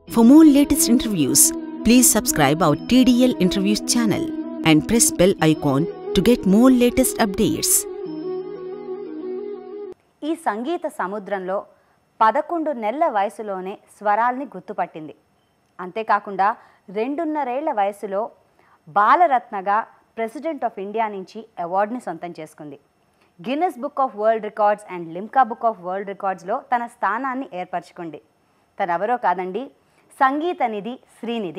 For more latest interviews, please subscribe our TDL Interviews channel and press bell icon to get more latest updates. ఈ సంగీత సముద్రంలో పదకొండు నెలల వయసులోనే స్వరాల్ని గుర్తుపట్టింది అంతేకాకుండా రెండున్నరేళ్ల వయసులో బాలరత్నగా ప్రెసిడెంట్ ఆఫ్ ఇండియా నుంచి అవార్డుని సొంతం చేసుకుంది Guinness book of world records and Limca book of world రికార్డ్స్లో తన స్థానాన్ని ఏర్పరచుకుంది తనెవరో కాదండి సంగీత నిధి శ్రీనిధి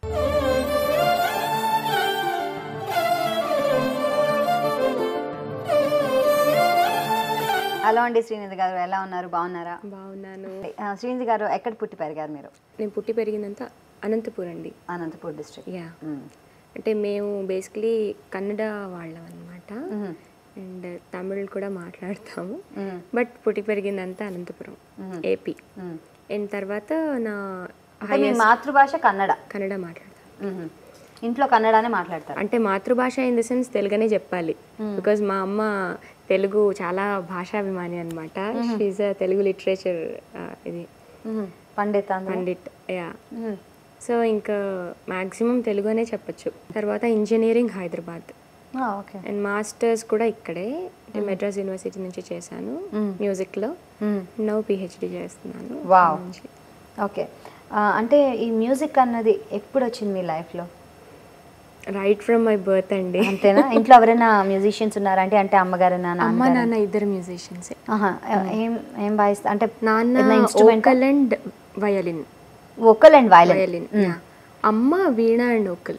హలో అండి శ్రీనిధి గారు ఎలా ఉన్నారు బాగున్నారా బాగున్నాను ఆ, శ్రీనిధి గారు ఎక్కడ పుట్టి పెరిగారు మీరు నేను పుట్టి పెరిగిందంతా అనంతపూర్ అండి అనంతపూర్ డిస్ట్రిక్ట్ యా అంటే మేము బేసిక్లీ కన్నడ వాళ్ళం అనమాట అండ్ తమిళ్ కూడా మాట్లాడతాము బట్ పుట్టి పెరిగిందంతా అనంతపురం ఏపీ అండ్ తర్వాత నా అంటే మీ మాతృభాష కన్నడ కన్నడ మాట్లాడతాను మ్మ్. ఇంట్లో కన్నడనే మాట్లాడతారు అంటే మాతృభాష ఇన్ ద సెన్స్ తెలుగునే చెప్పాలి బికాజ్ మా అమ్మ తెలుగు చాలా భాషాభిమాని అనమాట షీజ్ తెలుగు లిటరేచర్ ఇది మ్మ్. పండిత్ అందరూ? పండిట్ యా మ్మ్. సో ఇంకా మ్యాక్సిమం తెలుగునే చెప్పొచ్చు తర్వాత ఇంజనీరింగ్ హైదరాబాద్ ఆ, ఓకే అండ్ మాస్టర్స్ కూడా ఇక్కడే అంటే మెడ్రాస్ యూనివర్సిటీ నుంచి చేశాను మ్యూజిక్లో మ్మ్. నవ్ పిహెచ్డి చేస్తున్నాను వావ్ ఓకే ఆ, అంటే ఈ మ్యూజిక్ అన్నది ఎప్పుడు వచ్చింది మీ లైఫ్లో రైట్ ఫ్రమ్ మై బర్త్ అండి అంతేనా ఇంట్లో ఎవరైనా మ్యూజిషియన్స్ ఉన్నారా అంటే అంటే అమ్మగారేనా అమ్మ నాన్న నాన్న ఇద్దరు మ్యూజిషియన్సే ఆహా, ఏం ఏం వాయిస్తా అంటే నాన్న instrument vocal and violin vocal and violin violin అమ్మ వీణ అండ్ ఓకల్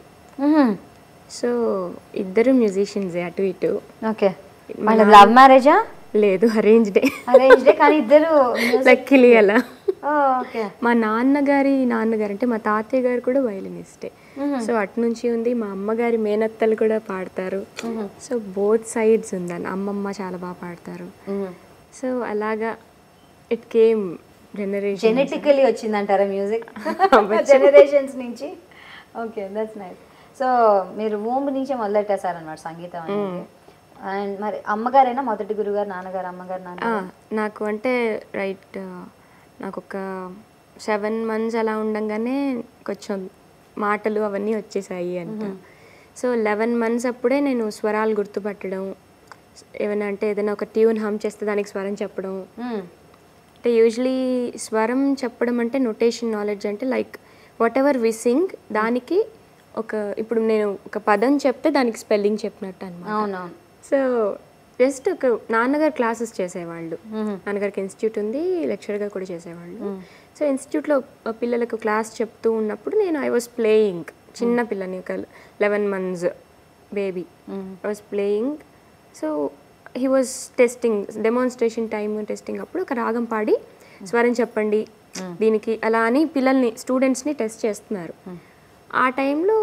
సో ఇద్దరు మ్యూజిషియన్స్ అటు ఇటు ఓకే వాళ్ళ లవ్ మ్యారేజా లేదు అరేంజ్డే అరేంజ్డే కానీ ఇద్దరు లక్కీలీ అలా ఓకే మా నాన్నగారి నాన్నగారు అంటే మా తాతయ్య గారు కూడా వయలినిస్టే సో అటు నుంచి ఉంది మా అమ్మగారి మేనత్తలు కూడా పాడతారు సో బోత్ సైడ్స్ ఉందని అమ్మమ్మ చాలా బాగా పాడతారు సో అలాగా ఇట్ కేమ్ జనరేషన్ జెనెటికలీ వచ్చిందంటారా మ్యూజిక్ జనరేషన్స్ నుంచి ఓకే దట్స్ నైస్ సో మీరు వూంబ్ నుంచే మొదలెట్టేశారనమాట సంగీతం అనేది అండ్ మరి అమ్మగారేనా మొదటి గురుగారు నాన్నగారు అమ్మగారు నాన్న నాకు అంటే రైట్ నాకు ఒక సెవెన్ మంత్స్ అలా ఉండంగానే కొంచెం మాటలు అవన్నీ వచ్చేసాయి అంట సో లెవెన్ మంత్స్ అప్పుడే నేను స్వరాలు గుర్తుపట్టడం ఏమైనా అంటే ఏదైనా ఒక ట్యూన్ హమ్ చేస్తే దానికి స్వరం చెప్పడం అంటే యూజువలీ స్వరం చెప్పడం అంటే నొటేషన్ నాలెడ్జ్ అంటే like whatever we sing దానికి ఒక ఇప్పుడు నేను ఒక పదం చెప్తే దానికి స్పెల్లింగ్ చెప్పినట్టు అనమాట అవునవును సో జస్ట్ ఒక నాన్నగారు క్లాసెస్ చేసేవాళ్ళు నాన్నగారికి ఇన్స్టిట్యూట్ ఉంది లెక్చర్గా కూడా చేసేవాళ్ళు సో ఇన్స్టిట్యూట్లో పిల్లలకు క్లాస్ చెప్తూ ఉన్నప్పుడు నేను ఐ వాజ్ ప్లేయింగ్ చిన్న పిల్లని ఒక eleven months baby I was playing so he was testing demonstration time testing అప్పుడు ఒక రాగం పాడి స్వరం చెప్పండి దీనికి అలా అని పిల్లల్ని స్టూడెంట్స్ని టెస్ట్ చేస్తున్నారు ఆ టైంలో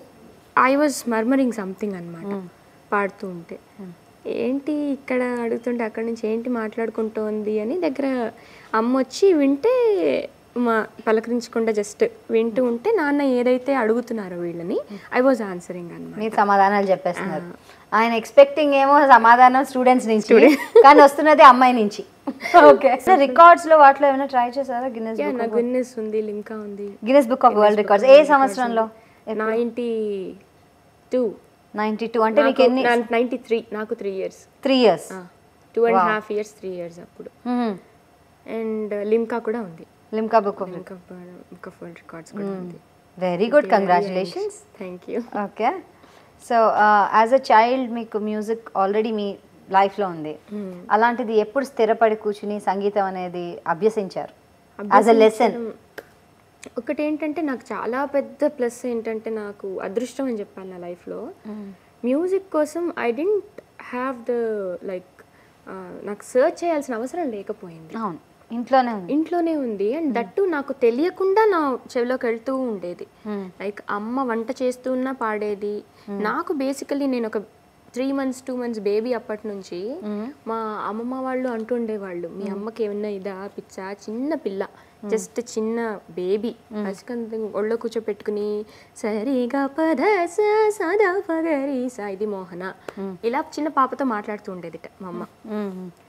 ఐ వాజ్ మర్మరింగ్ సంథింగ్ అనమాట పాడుతూ ఉంటే ఏంటి ఇక్కడ అడుగుతుంటే అక్కడ నుంచి ఏంటి మాట్లాడుకుంటోంది అని దగ్గర అమ్మ వచ్చి వింటే మా పలకరించకుండా జస్ట్ వింటూ ఉంటే నాన్న ఏదైతే అడుగుతున్నారో వీళ్ళని ఐ వాజ్ ఆన్సరింగ్ అనమాట మీరు సమాధానాలు చెప్పేస్తున్నారు ఆయన ఎక్స్పెక్టింగ్ ఏమో సమాధానం స్టూడెంట్స్ నుంచి కానీ వస్తున్నది అమ్మాయి నుంచి ఓకే రికార్డ్స్ లో వాటిలో ఏమైనా ట్రై చేశారా గిన్నెస్ నా గున్నెస్ ఉంది లిమ్కా ఉంది Guinness book of world records ఏ సంవత్సరంలో నైంటీ టూ నైన్టీ టూ అంటే మీకు ఎన్ని నైంటీ త్రీ నాకు three years three years two and half years three years అప్పుడు అండ్ లిమ్కా కూడా ఉంది Limca book of Limca book of world records కూడా ఉంది very good congratulations thank you okay so as a child మీకు music already మీ లైఫ్లో ఉంది అలాంటిది ఎప్పుడు స్థిరపడి కూర్చుని సంగీతం అనేది అభ్యసించారు యాజ్ అ లెసన్ ఒకటి ఏంటంటే నాకు చాలా పెద్ద ప్లస్ ఏంటంటే నాకు అదృష్టం అని చెప్పాను నా లైఫ్లో మ్యూజిక్ కోసం I didn't have the like నాకు సర్చ్ చేయాల్సిన అవసరం లేకపోయింది అవును ఇంట్లోనే ఉంది ఇంట్లోనే ఉంది అండ్ దట్టు నాకు తెలియకుండా నా చెవిలోకి వెళ్తూ ఉండేది లైక్ అమ్మ వంట చేస్తున్నా పాడేది నాకు బేసికలీ నేను ఒక three months two months baby అప్పటి నుంచి మా అమ్మమ్మ వాళ్ళు అంటుండేవాళ్ళు మీ అమ్మకి ఏమన్నా ఇదా పిచ్చా చిన్న పిల్ల జస్ట్ చిన్న బేబీ అసకంత ఒళ్ళో కూర్చోపెట్టుకుని సరిగా పద స సదా పగరి సా ఇది మోహన ఇలా చిన్న పాపతో మాట్లాడుతూ ఉండేది మా అమ్మ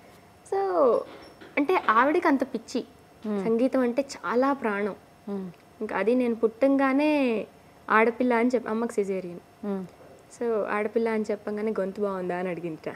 సో అంటే ఆవిడకి అంత పిచ్చి సంగీతం అంటే చాలా ప్రాణం ఇంకా అది నేను పుట్టంగానే ఆడపిల్ల అని చెప్పి అమ్మకి సిజేరియన్ సో ఆడపిల్ల అని చెప్పంగానే గొంతు బాగుందా అని అడిగింట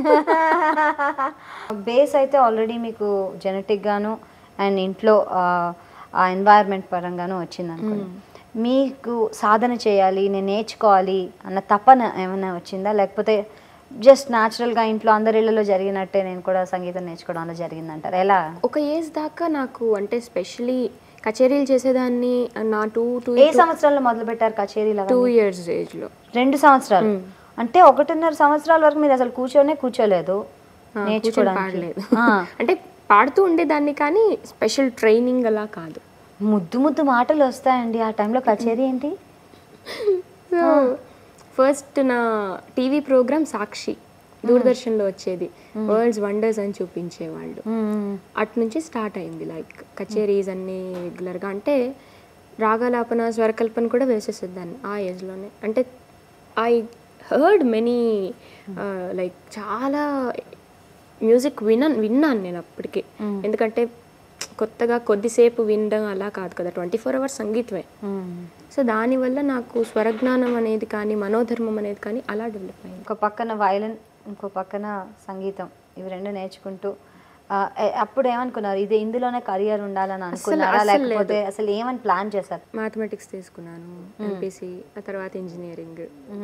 బేస్ అయితే ఆల్రెడీ మీకు జెనెటిక్ గాను అండ్ ఇంట్లో ఆ, ఆ ఎన్వైర్న్మెంట్ పరంగాను వచ్చింది అనుకోండి మీకు సాధన చేయాలి నేను నేర్చుకోవాలి అన్న తపన ఏమైనా వచ్చిందా లేకపోతే జస్ట్ న్యాచురల్గా ఇంట్లో అందరి ఇళ్ళలో జరిగినట్టే నేను కూడా సంగీతం నేర్చుకోవడం అలా జరిగిందంటారు ఎలా ఒక ఏజ్ దాకా నాకు అంటే స్పెషలీ కచేరీలు చేసేదాన్ని నా టూ టూ ఏ సంవత్సరంలో మొదలు పెట్టారు కచేరీలు టూ అవన్నీ? ఇయర్స్ ఏజ్లో రెండు సంవత్సరాలు అంటే ఒకటిన్నర సంవత్సరాల వరకు మీరు అసలు కూర్చోనే కూర్చోలేదు నేర్చుకోవడానికి పాడలేదు ఆ. అంటే పాడుతూ ఉండేదాన్ని కానీ స్పెషల్ ట్రైనింగ్ అలా కాదు ముద్దు ముద్దు మాటలు వస్తాయండి ఆ టైంలో కచేరీ ఏంటి సో ఫస్ట్ నా టీవీ ప్రోగ్రామ్ సాక్షి దూరదర్శన్లో వచ్చేది వరల్డ్స్ వండర్స్ అని చూపించేవాళ్ళు అటు నుంచి స్టార్ట్ అయింది లైక్ కచేరీస్ అన్నీ రెగ్యులర్గా అంటే రాగాలాపన స్వరకల్పన కూడా వేసేసేదాన్ని ఆ ఏజ్లోనే అంటే ఐ హర్డ్ మెనీ లైక్ చాలా మ్యూజిక్ విన విన్నాను నేను అప్పటికే ఎందుకంటే కొత్తగా కొద్దిసేపు వినడం అలా కాదు కదా ట్వంటీ ఫోర్ అవర్స్ సంగీతమే సో దానివల్ల నాకు స్వరజ్ఞానం అనేది కానీ మనోధర్మం అనేది కానీ అలా డెవలప్ అయింది ఇంకో పక్కన వయలిన్ ఇంకో పక్కన సంగీతం ఇవి రెండు నేర్చుకుంటూ ఆ, ఏ- అప్పుడు ఏమనుకున్నారు ఇది ఇందులోనే కెరియర్ ఉండాలని అనుకున్నారా అస్సలు లేదు. లేకపోతే అసలు ఏమని ప్లాన్ చేశారు మ్యాథమెటిక్స్ తీసుకున్నాను ఎంపీసీ ఆ తర్వాత ఇంజనీరింగ్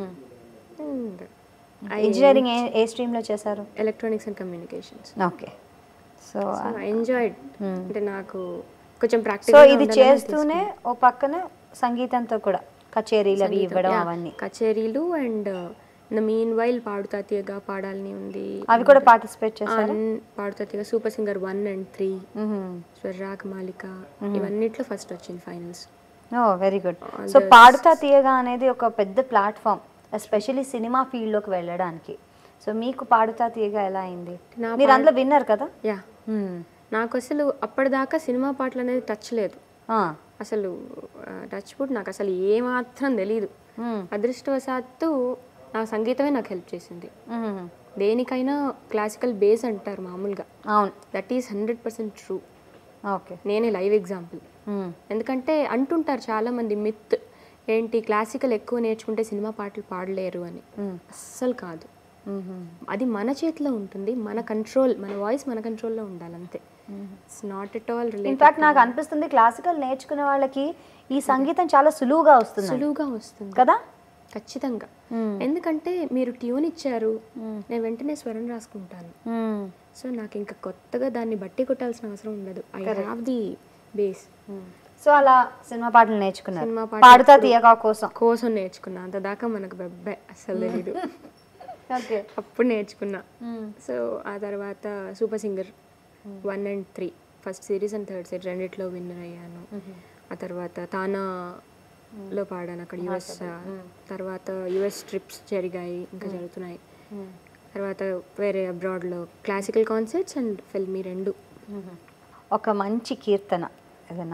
ఇంజనీరింగ్ ఏ ఏ స్ట్రీమ్లో చేశారు electronics and communications okay so I enjoyed అంటే నాకు కొంచెం సో ప్రాక్టికల్ ఇది చేస్తూనే ఓ పక్కన సంగీతంతో కూడా కచేరీలు అవి ఇవ్వడం అవన్నీ కచేరీలు అండ్ మీన్ వైల్ పాడుతా తీయగా పాడాలని ఉంది అవి కూడా పార్టిసిపేట్ చేశారు అన్- Padutha Theeyaga super singer one and three Swararaag Malika ఇవన్నిట్లో ఫస్ట్ వచ్చింది finals oh very good so Padutha Theeyaga అనేది ఒక పెద్ద ప్లాట్ఫామ్ ఎస్పెషల్లీ సినిమా ఫీల్డ్లోకి వెళ్ళడానికి సో మీకు పాడుతా తీయగా ఎలా అయింది నా మీరు అందులో విన్నారు కదా యా నాకు అసలు అప్పటిదాకా సినిమా పాటలు అనేది టచ్ లేదు అసలు టచ్ ఫుడ్ నాకు అసలు ఏమాత్రం తెలియదు అదృష్టవశాత్తు నా సంగీతమే నాకు హెల్ప్ చేసింది దేనికైనా క్లాసికల్ బేస్ అంటారు మామూలుగా అవును that is hundred percent true okay నేనే లైవ్ ఎగ్జాంపుల్ ఎందుకంటే అంటుంటారు చాలా మంది మిత్ ఏంటి క్లాసికల్ ఎక్కువ నేర్చుకుంటే సినిమా పాటలు పాడలేరు అని అస్సలు కాదు అది మన చేతిలో ఉంటుంది మన కంట్రోల్ మన వాయిస్ మన కంట్రోల్లో ఉండాలి అంతే it's not at all related in fact నాకు అనిపిస్తుంది క్లాసికల్ నేర్చుకునే వాళ్ళకి ఈ సంగీతం చాలా సులువుగా వస్తుంది సులువుగా వస్తుంది కదా ఖచ్చితంగా ఎందుకంటే మీరు ట్యూన్ ఇచ్చారు నేను వెంటనే స్వరం రాసుకుంటాను సో నాకు ఇంకా కొత్తగా దాన్ని బట్టి కొట్టాల్సిన అవసరం ఉండదు I have the base so అలా సినిమా పాటలు నేర్చుకున్నారు సినిమా పాటలు పాడుతా తీయగా కోసం కోసం నేర్చుకున్నా అంత దాకా మనకు బెబ్బే అస్సలు తెలీదు ఓకే అప్పుడు నేర్చుకున్నా సో ఆ తర్వాత super singer one and three first series and third series రెండిట్లో విన్నర్ అయ్యాను ఆ తర్వాత తానాలో పాడాను అక్కడ యుఎస్ తర్వాత యుఎస్ ట్రిప్స్ జరిగాయి ఇంకా జరుగుతున్నాయి తర్వాత వేరే అబ్రాడ్లో క్లాసికల్ కాన్సర్ట్స్ అండ్ ఫిల్మీ రెండు ఒక మంచి కీర్తన ఏదైనా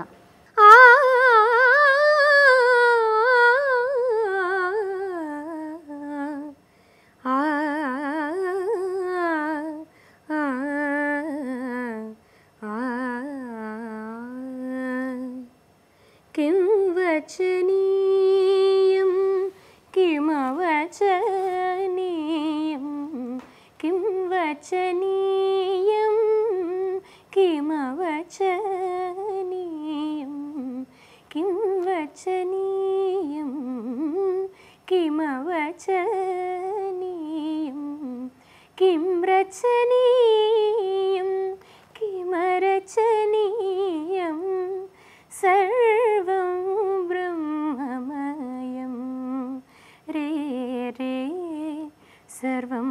किं वचनीयं किमवचनीयं किं वचनीयं किमवचनीयं किं वचनीयं किमवचनीयं किं रचनीयं किमरचनीयं सर्वं ब्रह्ममयं रे रे सर्वं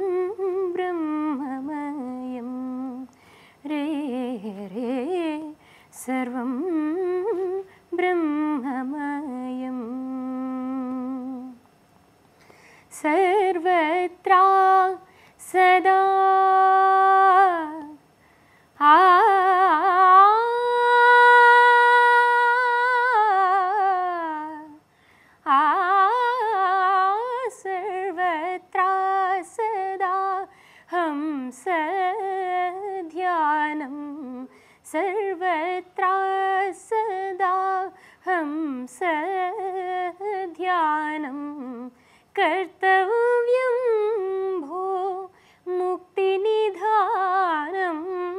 ब्रह्ममयं रे रे सर्वं ब्रह्ममयम् सर्वत्रा सदा आ आ सर्वत्रा सदा हंस ध्यानं सर्वत्रा सदा కర్తవ్యం భో ముక్తినిధానం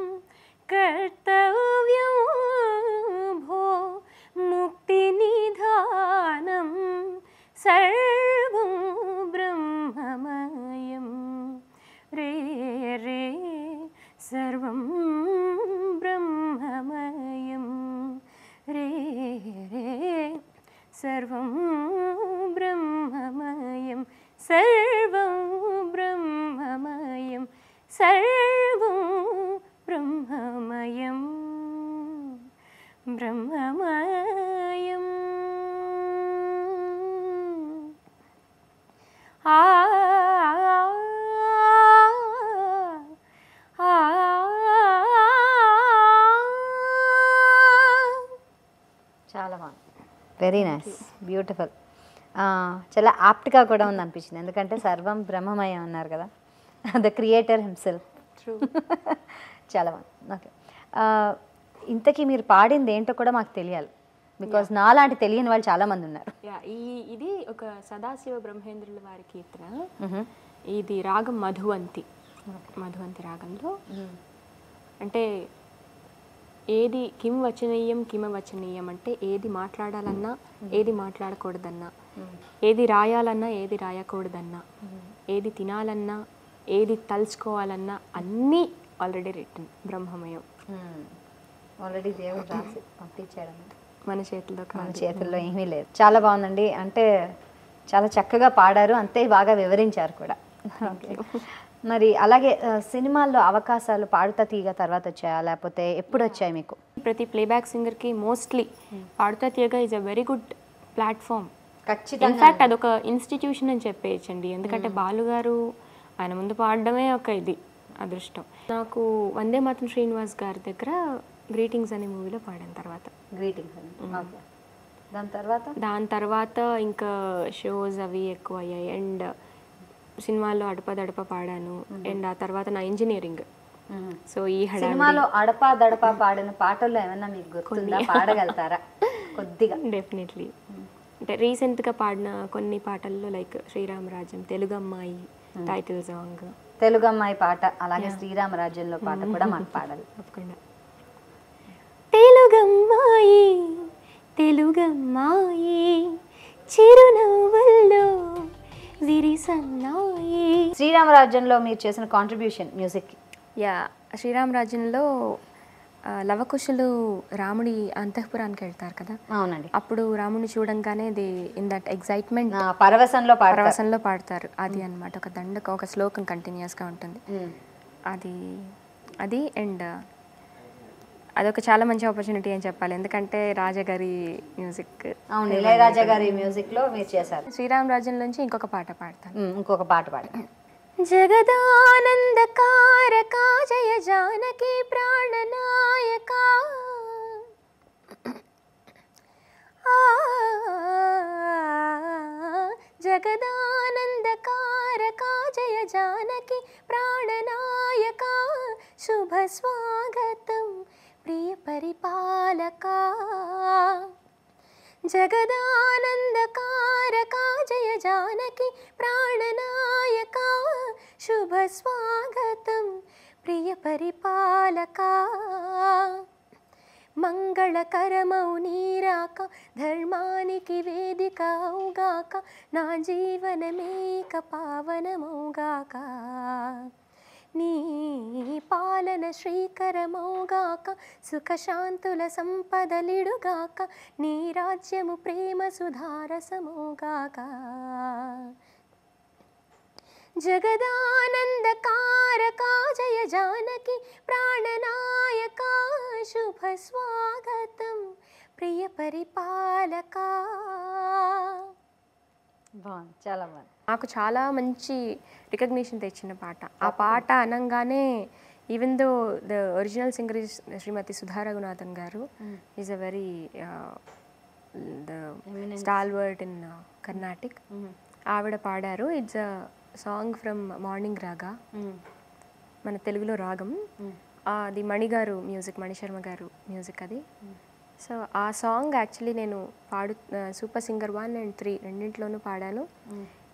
కర్తవ్యం భో ముక్తినిధానం సర్వం బ్రహ్మమయం రే రే సర్వం బ్రహ్మమయం రే రే సర్వం బ్రహ్మమయం సర్వం బ్రహ్మమయం సర్వం బ్రహ్మమయం బ్రహ్మమయం ఆ ఆ చాలా బాగుంది వెరీ నైస్ బ్యూటిఫుల్ చాలా ఆప్ట్గా కూడా ఉంది అనిపించింది ఎందుకంటే సర్వం బ్రహ్మమయం అన్నారు కదా ద క్రియేటర్ హిమ్సెల్ఫ్ ట్రూ చాలా బాగుంది ఓకే ఇంతకీ మీరు పాడింది ఏంటో కూడా మాకు తెలియాలి బికాజ్ నాలాంటి తెలియని వాళ్ళు చాలా మంది ఉన్నారు యా ఈ ఇది ఒక సదాశివ బ్రహ్మేంద్రుల వారి కీర్తన ఇది రాగం మధువంతి మధువంతి రాగంలో అంటే ఏది కిం వచనీయం కిమ వచనీయం అంటే ఏది మాట్లాడాలన్నా ఏది మాట్లాడకూడదన్నా ఏది రాయాలన్నా ఏది రాయకూడదన్నా ఏది తినాలన్నా ఏది తలుచుకోవాలన్నా అన్నీ ఆల్రెడీ రిటర్న్ బ్రహ్మమయం ఆల్రెడీ దేవుడు రాసి పంపించాడు మన చేతిలో మన కాదు చేతుల్లో ఏమీ లేదు చాలా బాగుందండి అంటే చాలా చక్కగా పాడారు అంతే బాగా వివరించారు కూడా ఓకే మరి అలాగే ఆ, సినిమాల్లో అవకాశాలు పాడుతా తీగ తర్వాత వచ్చాయా లేకపోతే ఎప్పుడు వచ్చాయి మీకు ప్రతి playback సింగర్కి mostly Padutha Theeyaga is a very good platform ఖచ్చితంగా ఇన్ఫాక్ట్ అదొక ఇన్స్టిట్యూషన్ అని చెప్పేయచ్చండి ఎందుకంటే బాలు గారు ఆయన ముందు పాడడమే ఒక ఇది అదృష్టం నాకు వందే మాతం శ్రీనివాస్ గారి దగ్గర గ్రీటింగ్స్ అనే మూవీలో పాడాను తర్వాత గ్రీటింగ్స్ ఓకే దాని తర్వాత దాని తర్వాత ఇంకా షోస్ అవి ఎక్కువ అయ్యాయి అండ్ సినిమాల్లో అడపదడప పాడాను అండ్ ఆ తర్వాత నా ఇంజనీరింగ్ సో ఈ హడావిడి సినిమాలో అడపా దడపా పాడిన పాటల్లో ఏమన్నా మీకు గుర్తుందా పాడగలుగుతారా కొద్దిగా డెఫినెట్లీ అంటే రీసెంట్గా పాడిన కొన్ని పాటల్లో లైక్ శ్రీరామరాజ్యం తెలుగు అమ్మాయి టైటిల్ సాంగ్ తెలుగు అమ్మాయి పాట అలాగే శ్రీరామరాజ్యంలో పాట కూడా మాకు పాడాలి తప్పకుండా తెలుగమ్మాయి తెలుగమ్మాయి చిరునవ్వుల్లో విరిసన్నాయి శ్రీరామరాజ్యంలో మీరు చేసిన కాంట్రిబ్యూషన్ మ్యూజిక్ యా శ్రీరామరాజ్యంలో ఆ, లవకుశులు రాముడి అంతఃపురానికి వెళ్తారు కదా అవునండి అప్పుడు రాముడిని చూడంగానే ది ఇన్ దట్ ఎగ్జైట్మెంట్ నా పరవశంలో పాడతారు పరవశంలో పాడతారు అది అన్నమాట ఒక దండక ఒక శ్లోకం కంటిన్యూస్గా ఉంటుంది ఉమ్. అది అది అండ్ అదొక చాలా మంచి ఆపర్చునిటీ అని చెప్పాలి ఎందుకంటే రాజగారి మ్యూజిక్ అవును ఇళయరాజా గారి మ్యూజిక్ లో మీరు చేశారు శ్రీరామ్ రాజ్యం నుంచి ఇంకొక పాట పాడతాను ఉమ్, ఇంకొక పాట పాడారు జగదానందకారక జయ జానకి ప్రాణనాయక ఆ, జగదానందకారక జయ జానకి ప్రాణనాయక శుభ స్వాగతం ప్రియ పరిపాలక జగదానందకారక జయ జానకి ప్రాణనాయక శుభ స్వాగతం ప్రియ పరిపాలక మంగళకరమౌ నీరాక ధర్మానికి వేదిక అవుగాక నా జీవనమేక పావనమౌగాక నీ పాలన శ్రీకరమౌగాక సుఖశాంతుల సంపదలిడుగాక నీ రాజ్యము ప్రేమ సుధారసమౌగాక జగదానందకారక జయ జానకి ప్రాణనాయక శుభ స్వాగతం ప్రియ పరిపాలక బాగుంది చాలా బాగుంది నాకు చాలా మంచి రికగ్నిషన్ తెచ్చిన పాట ఆ పాట అనగానే even though the original singer Shrimati Sudha Raghunathan garu is a very the stalwart in Carnatic ఆవిడ పాడారు it's a song from morning raga మన తెలుగులో రాగం అది మణి గారు మ్యూజిక్ మణిశర్మ గారు మ్యూజిక్ అది సో ఆ సాంగ్ యాక్చువల్లీ నేను పాడు super singer one and three రెండింటిలోనూ పాడాను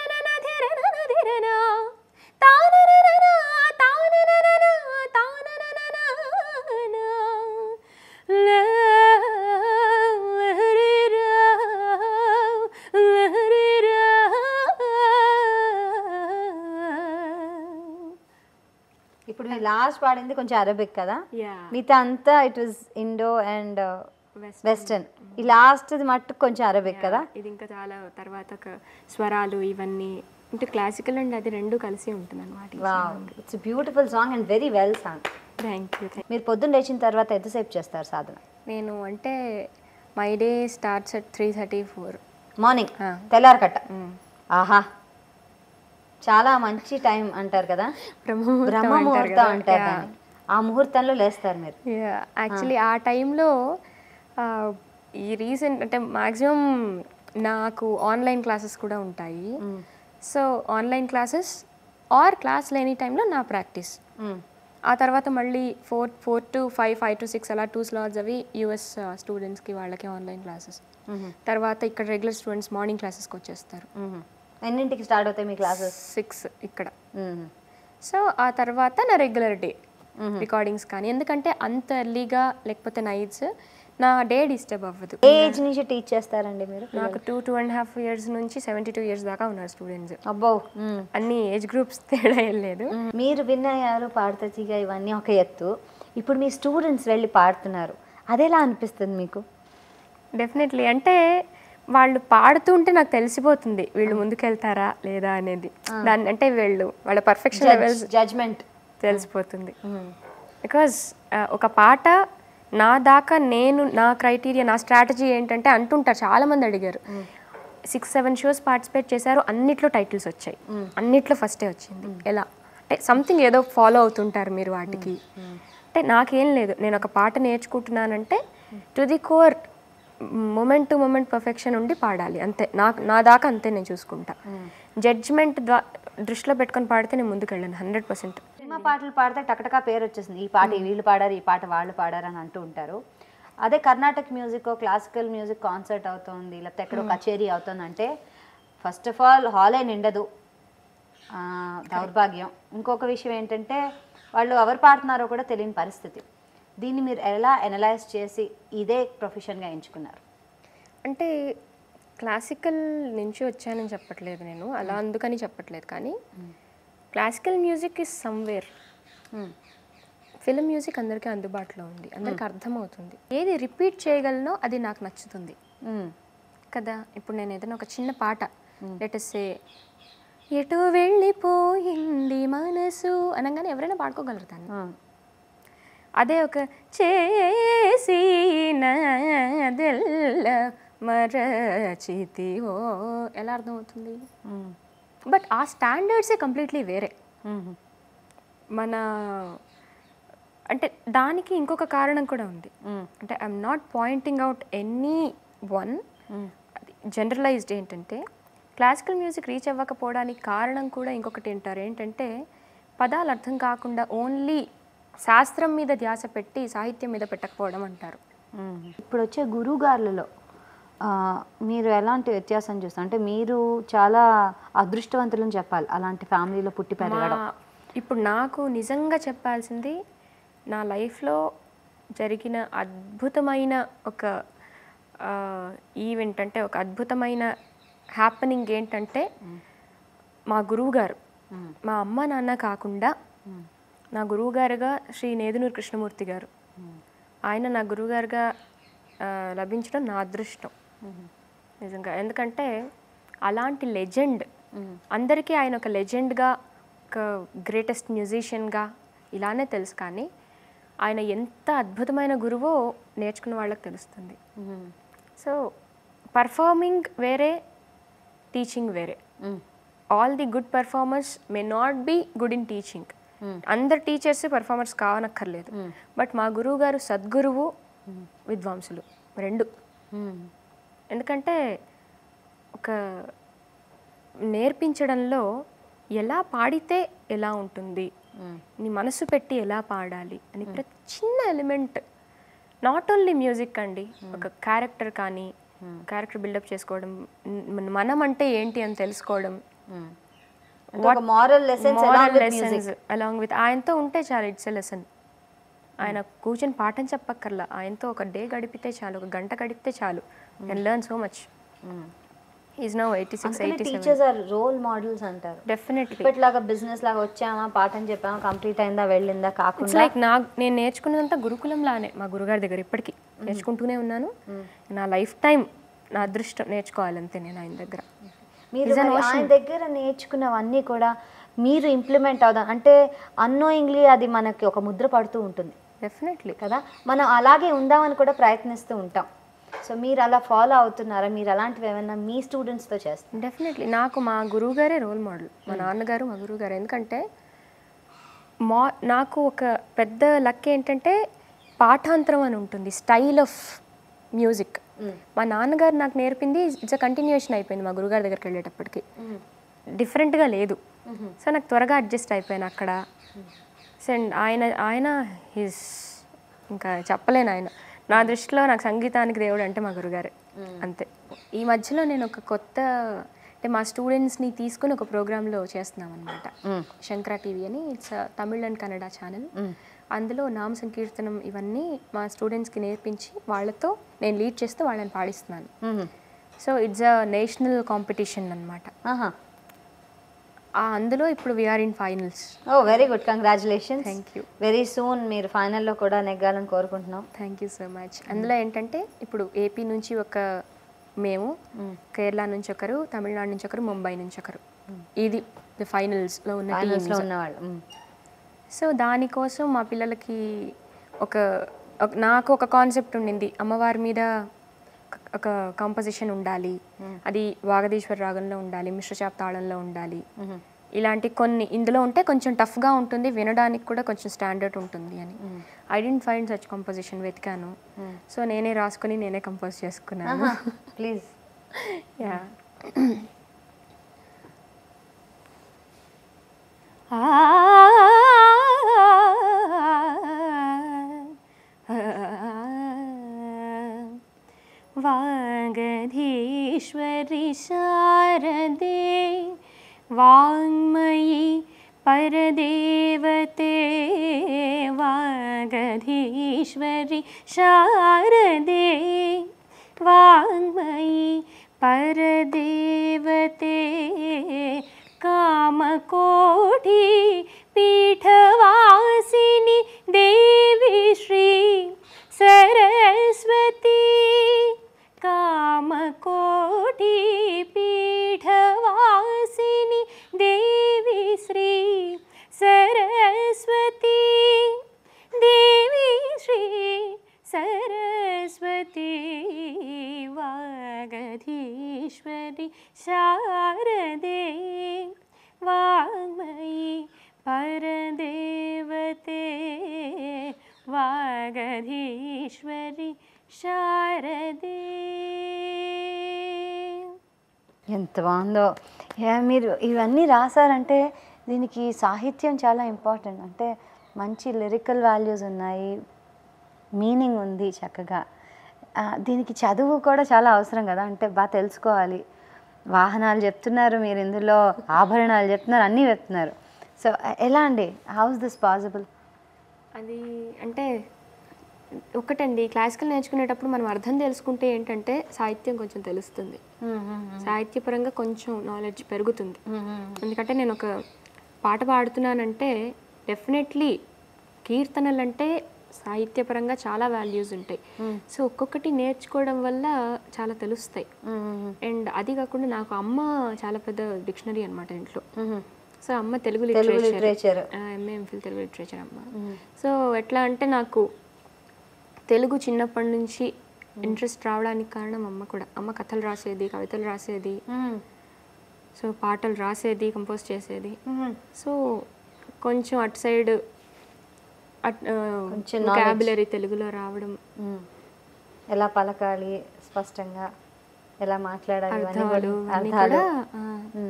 తాననన ధిరనన ధిరన తాననన తాననన తాననన లహరిరా లహరిరా ఇప్పుడు మీ లాస్ట్ పాడింది కొంచెం అరబిక్ కదా యా మిగతా అంతా it was Indo and Western. Western ఈ లాస్ట్ మట్టుకు కొంచెం అరబిక్ కదా ఇది ఇంకా చాలా తర్వాత ఒక స్వరాలు ఇవన్నీ అంటే క్లాసికల్ అండ్ అది రెండు కలిసి ఉంటుంది అనమాట wow it's beautiful song and very well song thank you మీరు పొద్దున్న లేచిన తర్వాత ఎంతసేపు చేస్తారు సాధన నేను అంటే my day starts at three thirty four morning Ah. తెల్లారకట్ట ఆహా చాలా మంచి టైం అంటారు కదా బ్రహ్మ ముహూర్తం అంటారు దాన్ని. ఆ ముహూర్తంలో లేస్తారు మీరు యాక్చువల్లీ ఆ టైంలో ఈ రీసెంట్ అంటే మ్యాక్సిమం నాకు ఆన్లైన్ క్లాసెస్ కూడా ఉంటాయి so online classes or class లేని టైంలో నా ప్రాక్టీస్ Mm. ఆ తర్వాత మళ్ళీ four four to five five to six అలా టూ స్లాట్స్ అవి యూఎస్ స్టూడెంట్స్కి వాళ్ళకి ఆన్లైన్ క్లాసెస్ తర్వాత ఇక్కడ రెగ్యులర్ స్టూడెంట్స్ మార్నింగ్ క్లాసెస్కి వచ్చేస్తారు Mhm. ఎన్నింటికి స్టార్ట్ అవుతాయి మీ క్లాసెస్ సిక్స్ ఇక్కడ సో ఆ తర్వాత నా రెగ్యులర్ డే Mhm. రికార్డింగ్స్ కానీ ఎందుకంటే అంత ఎర్లీగా లేకపోతే నైట్స్ నా డే డిస్టర్బ్ అవ్వదు ఏ ఏజ్ నుంచి టీచ్ చేస్తారండి మీరు నాకు two two and half years నుంచి సెవెంటీ టూ ఇయర్స్ దాకా ఉన్నారు స్టూడెంట్స్ అబ్బో Mm. అన్ని ఏజ్ గ్రూప్స్ తేడా ఏం లేదు మీరు విన్నయాలు పాడతీగా ఇవన్నీ ఒక ఎత్తు ఇప్పుడు మీ స్టూడెంట్స్ వెళ్ళి పాడుతున్నారు అదెలా అనిపిస్తుంది మీకు డెఫినెట్లీ అంటే వాళ్ళు పాడుతూ ఉంటే నాకు తెలిసిపోతుంది వీళ్ళు ముందుకెళ్తారా లేదా అనేది దాన్ని అంటే వీళ్ళు వాళ్ళ పర్ఫెక్షన్ లెవెల్స్ జడ్జ్మెంట్ తెలిసిపోతుంది బికాజ్ ఒక పాట నా దాకా నేను నా క్రైటీరియా నా స్ట్రాటజీ ఏంటంటే అంటుంటారు చాలా మంది అడిగారు సిక్స్ సెవెన్ షోస్ పార్టిసిపేట్ చేశారు అన్నిట్లో టైటిల్స్ వచ్చాయి అన్నిట్లో ఫస్టే వచ్చింది ఎలా అంటే సంథింగ్ ఏదో ఫాలో అవుతుంటారు మీరు వాటికి అంటే నాకేం లేదు నేను ఒక పాట నేర్చుకుంటున్నానంటే to the core moment to moment perfection ఉండి పాడాలి అంతే నాకు నా దాకా అంతే నేను చూసుకుంటా జడ్జ్మెంట్ దృష్టిలో పెట్టుకొని పాడితే నేను ముందుకు వెళ్ళాను హండ్రెడ్ పర్సెంట్ సినిమా పాటలు పాడితే టకటకా పేరు వచ్చేసింది ఈ పాట వీళ్ళు పాడారు ఈ పాట వాళ్ళు పాడారు అని అంటూ ఉంటారు అదే Karnataka music classical music concert అవుతుంది లేకపోతే ఎక్కడో కచేరీ అవుతుంది అంటే ఫస్ట్ ఆఫ్ ఆల్ హాలే నిండదు ఆ, దౌర్భాగ్యం ఇంకొక విషయం ఏంటంటే వాళ్ళు ఎవరు పాడుతున్నారో కూడా తెలియని పరిస్థితి దీన్ని మీరు ఎలా అనలైజ్ చేసి ఇదే ప్రొఫెషన్గా ఎంచుకున్నారు అంటే క్లాసికల్ నుంచి వచ్చానని చెప్పట్లేదు నేను అలా అందుకని చెప్పట్లేదు కానీ classical music is somewhere film music అందరికీ అందుబాటులో ఉంది అందరికీ అర్థమవుతుంది ఏది రిపీట్ చేయగలనో అది నాకు నచ్చుతుంది కదా ఇప్పుడు నేను ఏదైనా ఒక చిన్న పాట లెటసే ఎటు వెళ్ళిపోయింది మనసు అనగానే ఎవరైనా పాడుకోగలరు దాన్ని అదే ఒక చేసినదెల్ల మరచితివో ఎలా అర్థమవుతుంది బట్ ఆ స్టాండర్డ్సే కంప్లీట్లీ వేరే మన అంటే దానికి ఇంకొక కారణం కూడా ఉంది అంటే I'm not pointing out any one generalized ఏంటంటే క్లాసికల్ మ్యూజిక్ రీచ్ అవ్వకపోవడానికి కారణం కూడా ఇంకొకటి ఏంటారు ఏంటంటే పదాలు అర్థం కాకుండా ఓన్లీ శాస్త్రం మీద ధ్యాస పెట్టి సాహిత్యం మీద పెట్టకపోవడం అంటారు ఇప్పుడు వచ్చే గురువుగారులలో ఆ, మీరు ఎలాంటి వ్యత్యాసం చూస్తారు అంటే మీరు చాలా అదృష్టవంతులని చెప్పాలి అలాంటి ఫ్యామిలీలో పుట్టి పెరగడం మా- ఇప్పుడు నాకు నిజంగా చెప్పాల్సింది నా లైఫ్లో జరిగిన అద్భుతమైన ఒక ఈవెంట్ అంటే ఒక అద్భుతమైన హ్యాపెనింగ్ ఏంటంటే మా గురువుగారు మా అమ్మ నాన్న కాకుండా నా గురువుగారుగా శ్రీ నేదునూరు కృష్ణమూర్తి గారు ఆయన నా గురువుగారుగా ఆ, లభించడం నా అదృష్టం నిజంగా ఎందుకంటే అలాంటి లెజెండ్ అందరికీ ఆయన ఒక లెజెండ్గా ఒక గ్రేటెస్ట్ మ్యూజిషియన్గా ఇలానే తెలుసు కానీ ఆయన ఎంత అద్భుతమైన గురువో నేర్చుకున్న వాళ్ళకి తెలుస్తుంది సో పర్ఫార్మింగ్ వేరే టీచింగ్ వేరే all the good performers may not be good in teaching అందరు టీచర్స్ పర్ఫార్మర్స్ కావనక్కర్లేదు బట్ మా గురువు గారు సద్గురువు విద్వాంసులు రెండు ఎందుకంటే ఒక నేర్పించడంలో ఎలా పాడితే ఎలా ఉంటుంది నీ మనసు పెట్టి ఎలా పాడాలి అని ప్రతి చిన్న ఎలిమెంట్ నాట్ ఓన్లీ మ్యూజిక్ అండి ఒక క్యారెక్టర్ కానీ క్యారెక్టర్ బిల్డప్ చేసుకోవడం మ్, మనం అంటే ఏంటి అని తెలుసుకోవడం అంటే ఒక moral lessons lessons along with ఆయనతో ఉంటే చాలు ఇట్స్ ఎ లెసన్ ఆయన కూర్చొని పాఠం చెప్పక్కర్లా ఆయనతో ఒక డే గడిపితే చాలు ఒక గంట గడిపితే చాలు can learn so much is now eighty six eighty seven teachers are role models అంటారు డెఫినెట్లీ ఇప్పటిలాగా బిజినెస్ లాగా వచ్చామా పాఠం చెప్పామా కంప్లీట్ అయిందా వెళ్ళిందా ఇట్స్ కాకుండా లైక్ నా నేను నేర్చుకున్నదంతా గురుకులంలానే మా గురుగారి దగ్గర ఇప్పటికీ నేర్చుకుంటూనే ఉన్నాను నా లైఫ్ టైం నా అదృష్టం నేర్చుకోవాలంతే నేను ఆయన దగ్గర మీరు మరి ఆయన దగ్గర నేర్చుకున్నవన్నీ కూడా మీరు ఇంప్లిమెంట్ అవుదాం అంటే అన్నోయింగ్లీ అది మనకి ఒక ముద్ర పడుతూ ఉంటుంది డెఫినెట్లీ కదా మనం అలాగే ఉందామని కూడా ప్రయత్నిస్తూ ఉంటాం సో మీరు అలా ఫాలో అవుతున్నారా మీరు అలాంటివి ఏమైనా మీ స్టూడెంట్స్తో చేస్తారు డెఫినెట్లీ నాకు మా గురువు గారే రోల్ మోడల్ మా నాన్నగారు మా గురువు గారు ఎందుకంటే మా నాకు ఒక పెద్ద లక్ ఏంటంటే పాఠాంతరం అని ఉంటుంది స్టైల్ ఆఫ్ మ్యూజిక్ మా నాన్నగారు నాకు నేర్పింది ఇట్స్ అ కంటిన్యూషన్ అయిపోయింది మా గురుగారి దగ్గరికి వెళ్ళేటప్పటికి డిఫరెంట్గా లేదు సో నాకు త్వరగా అడ్జస్ట్ అయిపోయాను అక్కడ సో అండ్ ఆయన ఆయన హిస్ ఇంకా చెప్పలేను ఆయన నా దృష్టిలో నాకు సంగీతానికి దేవుడు అంటే మా గురుగారే అంతే ఈ మధ్యలో నేను ఒక కొత్త అంటే మా స్టూడెంట్స్ని తీసుకుని ఒక ప్రోగ్రాంలో చేస్తున్నాం అనమాట శంకర టీవీ అని it's Tamil and Kannada channel అందులో నామ సంకీర్తనం ఇవన్నీ మా స్టూడెంట్స్కి నేర్పించి వాళ్ళతో నేను లీడ్ చేస్తూ వాళ్ళని పాడిస్తున్నాను so it's a national competition అనమాట ఆహా అందులో ఇప్పుడు we're in finals oh very good congratulations thank you very soon మీరు ఫైనల్లో కూడా నెగ్గాలని కోరుకుంటున్నాం థ్యాంక్ యూ సో మచ్ అందులో ఏంటంటే ఇప్పుడు ఏపీ నుంచి ఒక మేము కేరళ నుంచి ఒకరు తమిళనాడు నుంచి ఒకరు ముంబై నుంచి ఒకరు ఇది ఫైనల్స్లో ఉన్న ఫైనల్స్లో టీమ్స్ ఉన్నవాళ్ళు మ్. సో దానికోసం మా పిల్లలకి ఒక ఒక- నాకు ఒక కాన్సెప్ట్ ఉండింది అమ్మవారి మీద ఒక- ఒక కాంపోజిషన్ ఉండాలి అది వాగదీశ్వర రాగంలో ఉండాలి మిశ్రచాప్ తాళంలో ఉండాలి ఇలాంటి కొన్ని ఇందులో ఉంటే కొంచెం టఫ్గా ఉంటుంది వినడానికి కూడా కొంచెం స్టాండర్డ్ ఉంటుంది అని I didn't find such composition వెతికాను సో నేనే రాసుకొని నేనే కంపోజ్ చేసుకున్నాను ప్లీజ్ యా वागधीश्वरि शारदे वाङ्मयि परदेवते వాగధీశ్వరి శారదే వాङ्मयी परदेवते कामकोटि पीठवासिनि देवी श्री सरस्वती कामकोटि पीठवासिनि देवी श्री सरस्वती देवी श्री सरस्वती वागधीश्वरि शारदे वाङ्मयी परदेवते वागधीश्वरि शारदे ఎంత బాగుందో యా, మీరు ఇవన్నీ రాశారంటే దీనికి సాహిత్యం చాలా ఇంపార్టెంట్ అంటే మంచి లిరికల్ వాల్యూస్ ఉన్నాయి మీనింగ్ ఉంది చక్కగా ఆ, దీనికి చదువు కూడా చాలా అవసరం కదా అంటే బాగా తెలుసుకోవాలి వాహనాలు చెప్తున్నారు మీరు ఇందులో ఆభరణాలు చెప్తున్నారు అన్నీ చెప్తున్నారు సో ఎలా అండి హౌస్ దిస్ పాసిబుల్ అది అంటే ఒకటండి క్లాసికల్ నేర్చుకునేటప్పుడు మనం అర్థం తెలుసుకుంటే ఏంటంటే సాహిత్యం కొంచెం తెలుస్తుంది సాహిత్యపరంగా కొంచెం నాలెడ్జ్ పెరుగుతుంది ఎందుకంటే నేను ఒక పాట పాడుతున్నానంటే డెఫినెట్లీ కీర్తనలు అంటే సాహిత్యపరంగా చాలా వాల్యూస్ ఉంటాయి సో ఒక్కొక్కటి నేర్చుకోవడం వల్ల చాలా తెలుస్తాయి అండ్ అది కాకుండా నాకు అమ్మ చాలా పెద్ద డిక్షనరీ అనమాట ఇంట్లో సో అమ్మ Telugu literature. Literature MA MPhil Telugu literature అమ్మ సో ఎట్లా అంటే నాకు తెలుగు చిన్నప్పటి నుంచి ఇంట్రెస్ట్ రావడానికి కారణం అమ్మ కూడా అమ్మ కథలు రాసేది కవితలు రాసేది సో పాటలు రాసేది కంపోజ్ చేసేది సో కొంచెం అటు సైడ్ కొంచెం క్యాబులరీ తెలుగులో రావడం ఎలా పలకాలి స్పష్టంగా ఎలా మాట్లాడాలి ఇవన్నీ కూడా- అర్థాలు అన్నీ అర్థాలు కూడా ఆ,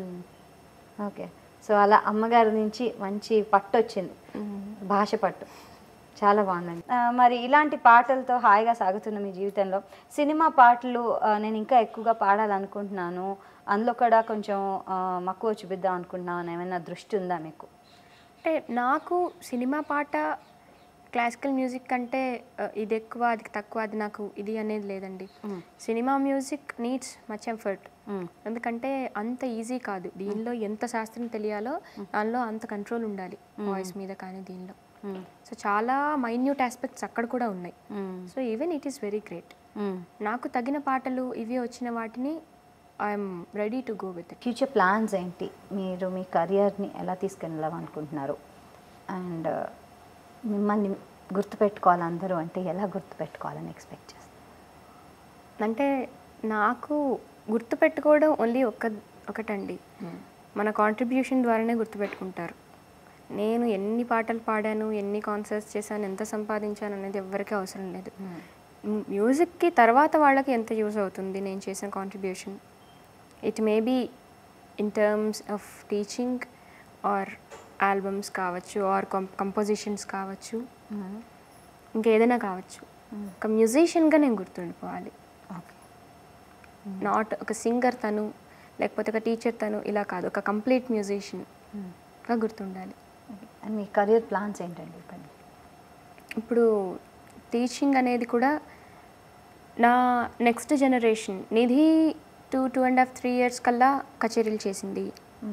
ఓకే సో అలా అమ్మగారి నుంచి మంచి పట్టు వచ్చింది భాష పట్టు చాలా బాగుందండి ఆ, మరి ఇలాంటి పాటలతో హాయిగా సాగుతున్న మీ జీవితంలో సినిమా పాటలు ఆ, నేను ఇంకా ఎక్కువగా పాడాలనుకుంటున్నాను అందులో కూడా కొంచెం ఆ, మక్కువ చూపిద్దాం అనుకుంటున్నాను ఏమైనా దృష్టి ఉందా మీకు అంటే నాకు సినిమా పాట క్లాసికల్ మ్యూజిక్ కంటే ఆ, ఇది ఎక్కువ అది తక్కువ అది నాకు ఇది అనేది లేదండి cinema music needs much effort ఎందుకంటే అంత ఈజీ కాదు దీనిలో ఎంత శాస్త్రం తెలియాలో దానిలో అంత కంట్రోల్ ఉండాలి వాయిస్ మీద కానీ దీనిలో సో చాలా మైన్యూట్ ఆస్పెక్ట్స్ అక్కడ కూడా ఉన్నాయి so even it is very great నాకు తగిన పాటలు ఇవి వచ్చిన వాటిని I'm ready to go with it future plans ఏంటి మీరు మీ కెరియర్ని ఎలా తీసుకెళ్ళాలనుకుంటున్నారు అండ్ మిమ్మల్ని గుర్తుపెట్టుకోవాలి అందరూ అంటే ఎలా గుర్తుపెట్టుకోవాలని ఎక్స్పెక్ట్ చేస్తారు అంటే నాకు గుర్తుపెట్టుకోవడం ఓన్లీ ఒక ఒకటండి మన కాంట్రిబ్యూషన్ ద్వారానే గుర్తుపెట్టుకుంటారు నేను ఎన్ని పాటలు పాడాను ఎన్ని కాన్సర్ట్స్ చేశాను ఎంత సంపాదించాను అనేది ఎవరికీ అవసరం లేదు మ్యూజిక్కి తర్వాత వాళ్ళకి ఎంత యూజ్ అవుతుంది నేను చేసిన contribution it may be in terms of teaching or albums కావచ్చు ఆర్ కంపోజిషన్స్ కావచ్చు ఇంకేదైనా కావచ్చు ఒక మ్యూజిషియన్గా నేను గుర్తుండిపోవాలి ఓకే నాట్ ఒక సింగర్ తను లేకపోతే ఒక టీచర్ తను ఇలా కాదు ఒక కంప్లీట్ మ్యూజిషియన్గా గుర్తుండాలి అండ్ మీ కెరియర్ ప్లాన్స్ ఏంటండి ఇప్పుడు ఇప్పుడు టీచింగ్ అనేది కూడా నా next generation Nidhi two two and half three years కల్లా కచేరీలు చేసింది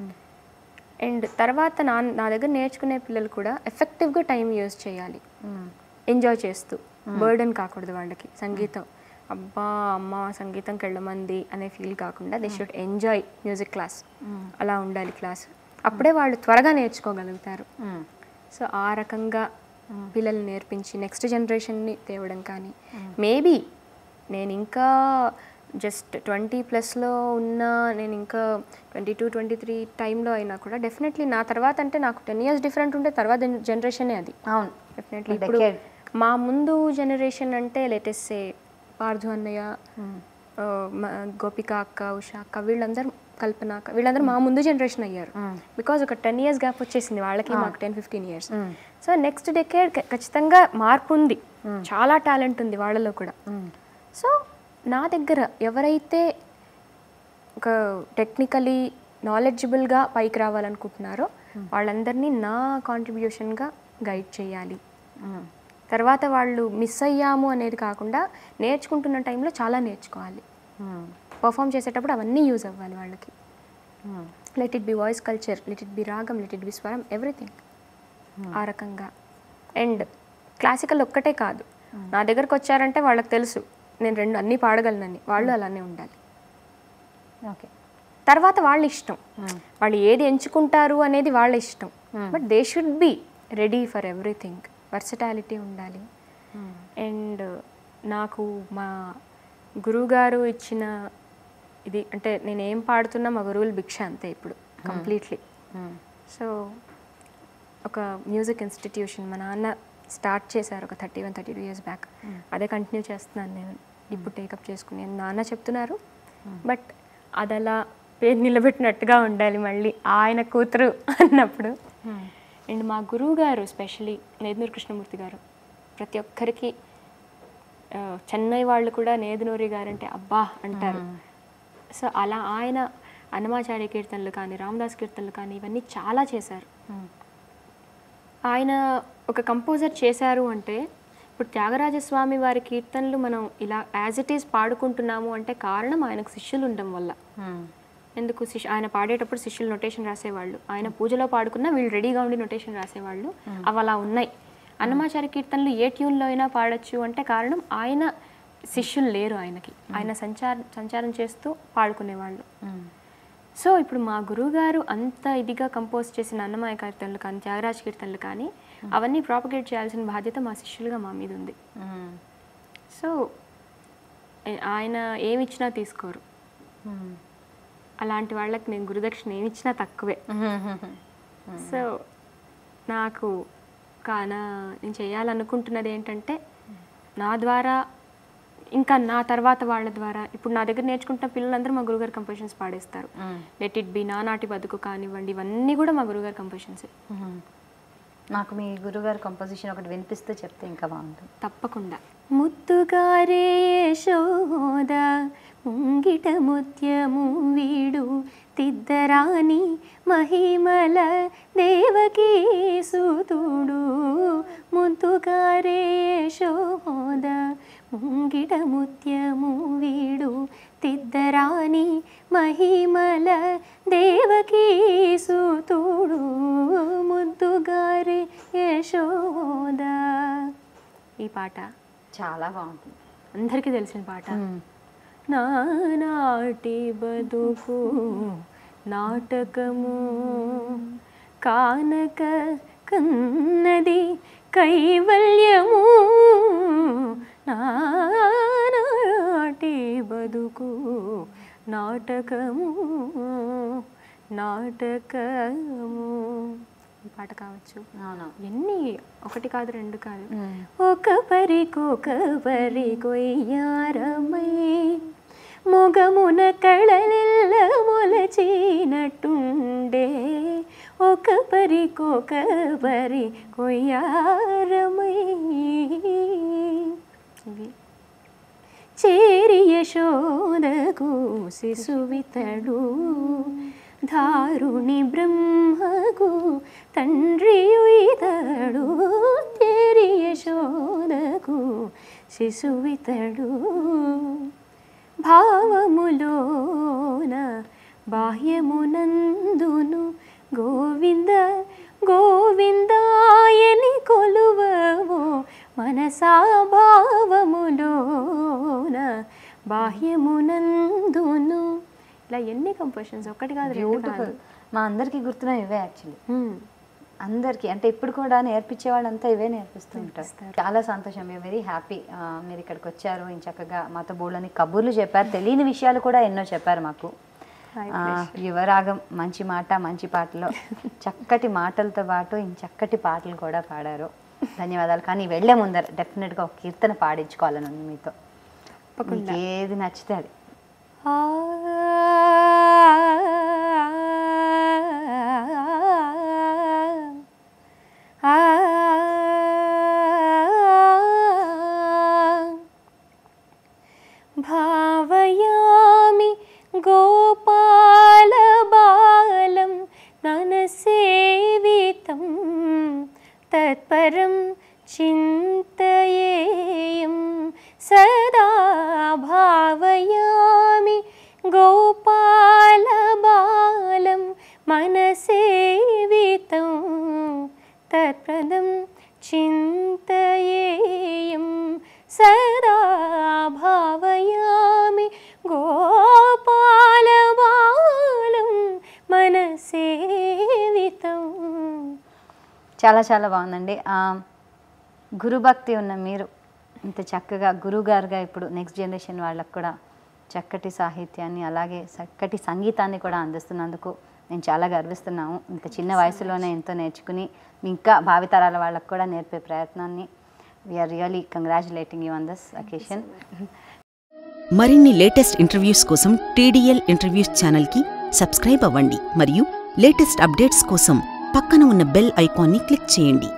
అండ్ తర్వాత నా నా దగ్గర నేర్చుకునే పిల్లలు కూడా ఎఫెక్టివ్గా టైం యూజ్ చేయాలి ఎంజాయ్ చేస్తూ బర్డన్ కాకూడదు వాళ్ళకి సంగీతం అబ్బా అమ్మ సంగీతంకి వెళ్ళమంది అనే ఫీల్ కాకుండా they should enjoy music class అలా ఉండాలి క్లాస్ అప్పుడే వాళ్ళు త్వరగా నేర్చుకోగలుగుతారు సో ఆ రకంగా పిల్లల్ని నేర్పించి నెక్స్ట్ జనరేషన్ని తేవడం కానీ మేబీ నేను ఇంకా జస్ట్ ట్వంటీ ప్లస్లో ఉన్న నేను ఇంకా ట్వంటీ టూ ట్వంటీ త్రీ టైంలో అయినా కూడా డెఫినెట్లీ నా తర్వాత అంటే నాకు టెన్ ఇయర్స్ డిఫరెంట్ ఉంటే తర్వాత జనరేషనే అది అవును డెఫినెట్లీ ఇప్పుడు Decade. మా ముందు జనరేషన్ అంటే లేటెస్ట్ సే పార్థు అన్నయ్య ఆ, మ- గోపిక అక్క ఉష అక్క వీళ్ళందరూ కల్పన అక్క వీళ్ళందరూ మా ముందు జనరేషన్ అయ్యారు బికాజ్ ఒక టెన్ ఇయర్స్ గ్యాప్ వచ్చేసింది వాళ్ళకి మాకు ten fifteen years so next decade ఖచ్చితంగా మార్పు ఉంది చాలా టాలెంట్ ఉంది వాళ్ళలో కూడా సో నా దగ్గర ఎవరైతే ఒక టెక్నికలీ నాలెడ్జబుల్గా పైకి రావాలనుకుంటున్నారో వాళ్ళందరినీ నా కాంట్రిబ్యూషన్గా గైడ్ చేయాలి తర్వాత వాళ్ళు మిస్ అయ్యాము అనేది కాకుండా నేర్చుకుంటున్న టైంలో చాలా నేర్చుకోవాలి పర్ఫామ్ చేసేటప్పుడు అవన్నీ యూజ్ అవ్వాలి వాళ్ళకి let it be voice culture let it be ragam let it be swaram everything ఆ రకంగా అండ్ క్లాసికల్ ఒక్కటే కాదు నా దగ్గరకు వచ్చారంటే వాళ్ళకి తెలుసు నేను రెండు అన్నీ పాడగలనని వాళ్ళు అలానే ఉండాలి ఓకే తర్వాత వాళ్ళ ఇష్టం వాళ్ళు ఏది ఎంచుకుంటారు అనేది వాళ్ళ ఇష్టం but they should be ready for everything versatility ఉండాలి అండ్ నాకు మా గురువుగారు ఇచ్చిన ఇది అంటే నేను ఏం పాడుతున్నా మా గురువుల భిక్ష అంతే ఇప్పుడు కంప్లీట్లీ సో ఒక మ్యూజిక్ ఇన్స్టిట్యూషన్ మా నాన్న స్టార్ట్ చేశారు ఒక thirty one thirty two years back అదే కంటిన్యూ చేస్తున్నాను నేను ఇప్పుడు టేకప్ చేసుకుని నాన్న చెప్తున్నారు బట్ అది అలా పేరు నిలబెట్టినట్టుగా ఉండాలి మళ్ళీ ఆయన కూతురు అన్నప్పుడు అండ్ మా గురువు గారు స్పెషలీ నేదునూరు కృష్ణమూర్తి గారు ప్రతి ఒక్కరికి ఆ, చెన్నై వాళ్ళు కూడా నేదునూరి గారు అంటే అబ్బా అంటారు సో అలా ఆయన అన్నమాచార్య కీర్తనలు కానీ రామదాస్ కీర్తనలు కానీ ఇవన్నీ చాలా చేశారు ఆయన ఒక కంపోజర్ చేశారు అంటే ఇప్పుడు త్యాగరాజస్వామి వారి కీర్తనలు మనం ఇలా యాజ్ ఇట్ ఈస్ పాడుకుంటున్నాము అంటే కారణం ఆయనకు శిష్యులు ఉండడం వల్ల ఎందుకు శిష్యు ఆయన పాడేటప్పుడు శిష్యులు నొటేషన్ రాసేవాళ్ళు ఆయన పూజలో పాడుకున్నా వీళ్ళు రెడీగా ఉండి నొటేషన్ రాసేవాళ్ళు అవి అలా ఉన్నాయి అన్నమాచార్య కీర్తనలు ఏ ట్యూన్లో అయినా పాడొచ్చు అంటే కారణం ఆయన శిష్యులు లేరు ఆయనకి ఆయన సంచార సంచారం చేస్తూ పాడుకునేవాళ్ళు సో ఇప్పుడు మా గురువుగారు అంత ఇదిగా కంపోజ్ చేసిన అన్నమయ కీర్తనలు కానీ త్యాగరాజ్ కీర్తనలు కానీ అవన్నీ ప్రాపగేట్ చేయాల్సిన బాధ్యత మా శిష్యులుగా మా మీద ఉంది సో ఏ- ఆయన ఏమి ఇచ్చినా తీసుకోరు అలాంటి వాళ్ళకి నేను గురుదక్షిణ ఏమి ఇచ్చినా తక్కువే సో నాకు కానా నేను చేయాలనుకుంటున్నది ఏంటంటే నా ద్వారా ఇంకా నా తర్వాత వాళ్ళ ద్వారా ఇప్పుడు నా దగ్గర నేర్చుకుంటున్న పిల్లలందరూ మా గురుగారు కంపోజిషన్స్ పాడేస్తారు let it be Nanati Bathuku కానివ్వండి ఇవన్నీ కూడా మా గురుగారు కంపోజిషన్స్ నాకు మీ గురుగారు కంపోజిషన్ ఒకటి వినిపిస్తూ చెప్తే ఇంకా బాగుంటుంది తప్పకుండా ముత్తుగారే యశోద ముంగిట ముత్యము వీడు తిద్దరాని మహిమల దేవకీ సూతుడు ముత్తుగారే యశోద ముంగిట ముత్యము వీడు తిద్దరాని మహిమల దేవకీ సూతుడు ముద్దుగారే యశోద ఈ పాట చాలా బాగుంటుంది అందరికీ తెలిసిన పాట నానాటి బతుకు నాటకము కానక కన్నది కైవల్యము నానాటి బతుకు నాటకము నాటకము ఈ పాట కావచ్చు అవును ఎన్ని ఒకటి కాదు రెండు కాదు ఒక పరికొక పరి కొయ్యారమై మొగమున కళలెల్ల మొలచినట్టుండే ఒక పరికొక పరి కొయ్యారమై ఇవి చేరి యశోదకు శిశువితడు ధారుణి బ్రహ్మకు తండ్రియు ఇతడు చేరి యశోదకు శిశువితడు భావములోన బాహ్యమునందును గోవింద గోవిందాయని కొలువవో మనసా భావములోన బాహ్యమునందును ఇలా ఎన్ని కంపోజిషన్స్ ఒకటి కాదు రెండు కాదు బ్యూటిఫుల్ మా అందరికీ గుర్తున్న ఇవే యాక్చువల్లీ Hmm. అందరికీ అంటే ఇప్పుడు కూడా నేర్పించే వాళ్ళంతా ఇవే నేర్పిస్తూ ఉంటారు చాలా సంతోషం మేము వెరీ హ్యాపీ మీరు ఇక్కడికి వచ్చారు ఇంత చక్కగా మాతో బోళ్ళని కబుర్లు చెప్పారు తెలియని విషయాలు కూడా ఎన్నో చెప్పారు మాకు My ఆ, యువరాగం మంచి మాట మంచి పాటలో చక్కటి మాటలతో పాటు ఇంత చక్కటి పాటలు కూడా పాడారు ధన్యవాదాలు కానీ వెళ్ళే ముందర డెఫినెట్గా ఒక కీర్తన పాడించుకోవాలని ఉంది మీతో తప్పకుండా. మీకు ఏది నచ్చితే అది ఆ భావయామి గోపాలబాలం ననసేవితం తత్పరం చింతయేయం సదా భావయామి గోపాలబాలం మనసేవితం తత్ప్రదం చింతయేయం సదా భావయామి గోపాలబాలం మనసేవితం చాలా చాలా బాగుందండి ఆ, గురుభక్తి ఉన్న మీరు ఇంత చక్కగా గురుగారుగా ఇప్పుడు నెక్స్ట్ జనరేషన్ వాళ్ళకు కూడా చక్కటి సాహిత్యాన్ని అలాగే చక్కటి సంగీతాన్ని కూడా అందిస్తున్నందుకు నేను చాలా గర్విస్తున్నాము ఇంత చిన్న వయసులోనే ఎంతో నేర్చుకుని ఇంకా భావితరాల వాళ్ళకు కూడా నేర్పే ప్రయత్నాన్ని we're really congratulating you on this occasion మరిన్ని లేటెస్ట్ ఇంటర్వ్యూస్ కోసం టీడీఎల్ ఇంటర్వ్యూస్ ఛానల్కి సబ్స్క్రైబ్ అవ్వండి మరియు లేటెస్ట్ అప్డేట్స్ కోసం పక్కన ఉన్న బెల్ ఐకాన్ని క్లిక్ చేయండి